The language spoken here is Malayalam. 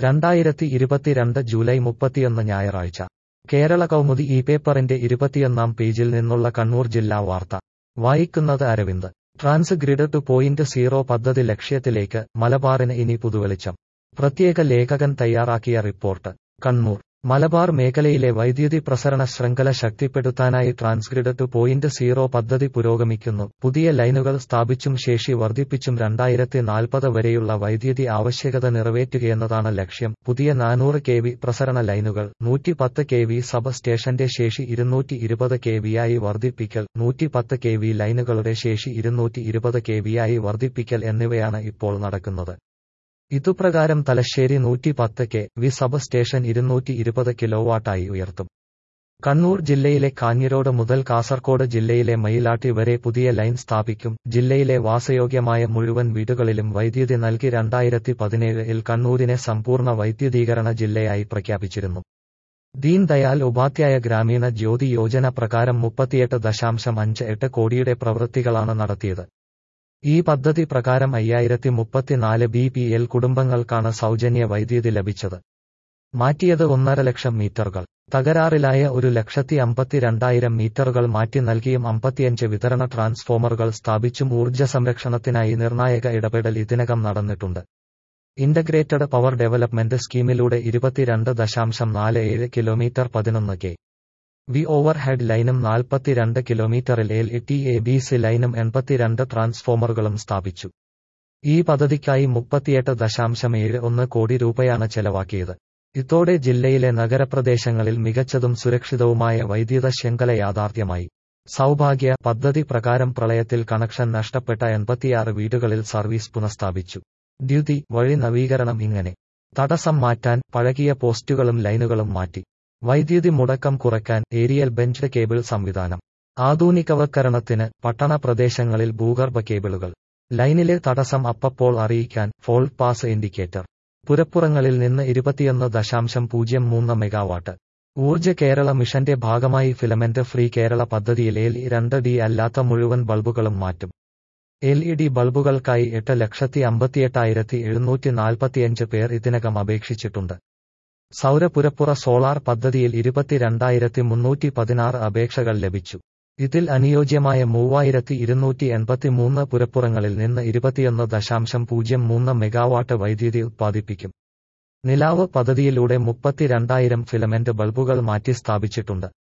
രണ്ടായിരത്തി ഇരുപത്തിരണ്ട് ജൂലൈ മുപ്പത്തിയൊന്ന് ഞായറാഴ്ച കേരള കൗമുദി ഈ പേപ്പറിന്റെ ഇരുപത്തിയൊന്നാം പേജിൽ നിന്നുള്ള കണ്ണൂർ ജില്ലാ വാർത്ത വായിക്കുന്നത് Aravind transgrid two point zero പദ്ധതി ലക്ഷ്യത്തിലേക്ക് മലബാറിന് ഇനി പുതുവെളിച്ചം പ്രത്യേക ലേഖകൻ തയ്യാറാക്കിയ റിപ്പോർട്ട് കണ്ണൂർ മലബാർ മേഖലയിലെ വൈദ്യുതി പ്രസരണ ശൃംഖല ശക്തിപ്പെടുത്താനായി ട്രാൻസ്ഗ്രിഡ് ടു പോയിന്റ് സീറോ പദ്ധതി പുരോഗമിക്കുന്നു പുതിയ ലൈനുകൾ സ്ഥാപിച്ചും ശേഷി വർദ്ധിപ്പിച്ചും രണ്ടായിരത്തി നാൽപ്പത് വരെയുള്ള വൈദ്യുതി ആവശ്യകത നിറവേറ്റുകയെന്നതാണ് ലക്ഷ്യം പുതിയ നാനൂറ് കെ വി പ്രസരണ ലൈനുകൾ നൂറ്റി പത്ത് കെ വി സബ് സ്റ്റേഷന്റെ ശേഷി ഇരുന്നൂറ്റി ഇരുപത് കെ വിയായി വർദ്ധിപ്പിക്കൽ നൂറ്റി പത്ത് കെ വി ലൈനുകളുടെ ശേഷി ഇരുന്നൂറ്റി ഇരുപത് കെ വിയായി വർദ്ധിപ്പിക്കൽ എന്നിവയാണ് ഇപ്പോൾ നടക്കുന്നത് ഇതുപ്രകാരം തലശ്ശേരി നൂറ്റി പത്ത് കെ വി സബ് സ്റ്റേഷൻ ഇരുന്നൂറ്റി ഇരുപത് കിലോവാട്ടായി ഉയർത്തും കണ്ണൂർ ജില്ലയിലെ കാഞ്ഞിരോട് മുതൽ കാസർകോട് ജില്ലയിലെ മയിലാട്ടി വരെ പുതിയ ലൈൻ സ്ഥാപിക്കും ജില്ലയിലെ വാസയോഗ്യമായ മുഴുവൻ വീടുകളിലും വൈദ്യുതി നൽകി രണ്ടായിരത്തി പതിനേഴിൽ കണ്ണൂരിനെ സമ്പൂർണ്ണ വൈദ്യുതീകരണ ജില്ലയായി പ്രഖ്യാപിച്ചിരുന്നു ദീൻ ദയാൽ ഉപാധ്യായ ഗ്രാമീണ ജ്യോതി യോജന പ്രകാരം മുപ്പത്തിയെട്ട് ദശാംശം അഞ്ച് എട്ട് കോടിയുടെ പ്രവൃത്തികളാണ് നടത്തിയത് ഈ പദ്ധതി പ്രകാരം അയ്യായിരത്തി മുപ്പത്തിനാല് ബി പി എൽ കുടുംബങ്ങൾക്കാണ് സൗജന്യ വൈദ്യുതി ലഭിച്ചത് മാറ്റിയത് ഒന്നര ലക്ഷം മീറ്ററുകൾ തകരാറിലായ ഒരു ലക്ഷത്തി അമ്പത്തിരണ്ടായിരം മീറ്ററുകൾ മാറ്റി നൽകിയും അമ്പത്തിയഞ്ച് വിതരണ ട്രാൻസ്ഫോമറുകൾ സ്ഥാപിച്ചും ഊർജ്ജ സംരക്ഷണത്തിനായി നിർണായക ഇടപെടൽ ഇതിനകം നടന്നിട്ടുണ്ട് ഇന്റഗ്രേറ്റഡ് പവർ ഡെവലപ്മെന്റ് സ്കീമിലൂടെ ഇരുപത്തിരണ്ട് ദശാംശം നാല് ഏഴ് കിലോമീറ്റർ പതിനൊന്ന് കെ വി ഓവർ ഹെഡ് ലൈനും നാൽപ്പത്തിരണ്ട് കിലോമീറ്ററിൽ L E T A B C ലൈനും എൺപത്തിരണ്ട് ട്രാൻസ്ഫോമറുകളും സ്ഥാപിച്ചു ഈ പദ്ധതിക്കായി മുപ്പത്തിയെട്ട് ദശാംശം ഏഴ് ഒന്ന് കോടി രൂപയാണ് ചെലവാക്കിയത് ഇതോടെ ജില്ലയിലെ നഗരപ്രദേശങ്ങളിൽ മികച്ചതും സുരക്ഷിതവുമായ വൈദ്യുത ശൃംഖല യാഥാർത്ഥ്യമായി സൗഭാഗ്യ പദ്ധതി പ്രകാരം പ്രളയത്തിൽ കണക്ഷൻ നഷ്ടപ്പെട്ട എൺപത്തിയാറ് വീടുകളിൽ സർവീസ് പുനഃസ്ഥാപിച്ചു ദ്യുതി വഴി നവീകരണം ഇങ്ങനെ തടസ്സം മാറ്റാൻ പഴകിയ പോസ്റ്റുകളും ലൈനുകളും മാറ്റി വൈദ്യുതി മുടക്കം കുറയ്ക്കാൻ ഏരിയൽ ബെഞ്ച് കേബിൾ സംവിധാനം ആധുനികവൽക്കരണത്തിന് പട്ടണ പ്രദേശങ്ങളിൽ ഭൂഗർഭ കേബിളുകൾ ലൈനിലെ തടസ്സം അപ്പപ്പോൾ അറിയിക്കാൻ ഫോൾട്ട് പാസ് ഇൻഡിക്കേറ്റർ പുരപ്പുറങ്ങളിൽ നിന്ന് ഇരുപത്തിയൊന്ന് ദശാംശം പൂജ്യം മൂന്ന് മെഗാവാട്ട് ഊർജ്ജ കേരള മിഷന്റെ ഭാഗമായി ഫിലമെന്റ് ഫ്രീ കേരള പദ്ധതിയിൽ എൽ ഇ രണ്ട് ഡി അല്ലാത്ത മുഴുവൻ ബൾബുകളും മാറ്റും എൽ ഇ ഡി ബൾബുകൾക്കായി എട്ട് ലക്ഷത്തി അമ്പത്തിയെട്ടായിരത്തി എഴുന്നൂറ്റി നാൽപ്പത്തിയഞ്ച് പേർ ഇതിനകം അപേക്ഷിച്ചിട്ടുണ്ട് സൗരപുരപ്പുറ സോളാർ പദ്ധതിയിൽ ഇരുപത്തിരണ്ടായിരത്തി മുന്നൂറ്റി പതിനാറ് അപേക്ഷകൾ ലഭിച്ചു ഇതിൽ അനുയോജ്യമായ മൂവായിരത്തി ഇരുന്നൂറ്റി എൺപത്തിമൂന്ന് പുരപ്പുറങ്ങളിൽ നിന്ന് ഇരുപത്തിയൊന്ന് ദശാംശം പൂജ്യം മൂന്ന് മെഗാവാട്ട് വൈദ്യുതി ഉത്പാദിപ്പിക്കും നിലാവ് പദ്ധതിയിലൂടെ മുപ്പത്തിരണ്ടായിരം ഫിലമെന്റ് ബൾബുകൾ മാറ്റി സ്ഥാപിച്ചിട്ടുണ്ട്